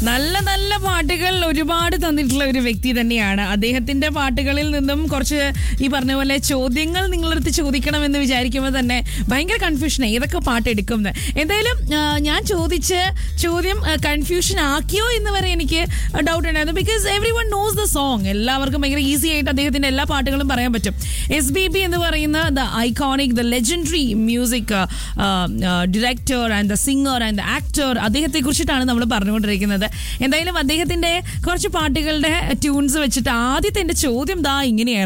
നല്ല നല്ല പാട്ടുകൾ ഒരുപാട് തന്നിട്ടുള്ള ഒരു വ്യക്തി തന്നെയാണ് അദ്ദേഹത്തിന്റെ പാട്ടുകളിൽ നിന്നും കുറച്ച് ഈ പറഞ്ഞ പോലെ ചോദ്യങ്ങൾ നിങ്ങളടുത്ത് ചോദിക്കണമെന്ന് വിചാരിക്കുമ്പോൾ തന്നെ ഭയങ്കര കൺഫ്യൂഷൻ ഏതൊക്കെ പാട്ട് എടുക്കും എന്ന് എന്തായാലും ആ, ഞാൻ ചോദിച്ച ചോദ്യം കൺഫ്യൂഷൻ ആക്കിയോ എന്ന് വരെ എനിക്ക് ഡൗട്ട് ഉണ്ടായിരുന്നു because every one knows the song എല്ലാവർക്കും ഭയങ്കര ഈസി ആയിട്ട് അദ്ദേഹത്തിന്റെ എല്ലാ പാട്ടുകളും പറയാൻ പറ്റും എസ് ബി ബി എന്ന് പറയുന്ന the iconic the legendary music director and the singer and the actor അദ്ദേഹത്തെ കുറിച്ചിട്ടാണ് നമ്മൾ പറഞ്ഞുകൊണ്ടിരിക്കുന്നത് എന്തായാലും അദ്ദേഹത്തിന്റെ കുറച്ച് പാട്ടുകളുടെ ട്യൂൺസ് വെച്ചിട്ട് ആദ്യത്തെ എന്റെ ചോദ്യം ദാ ഇങ്ങനെയായിരുന്നു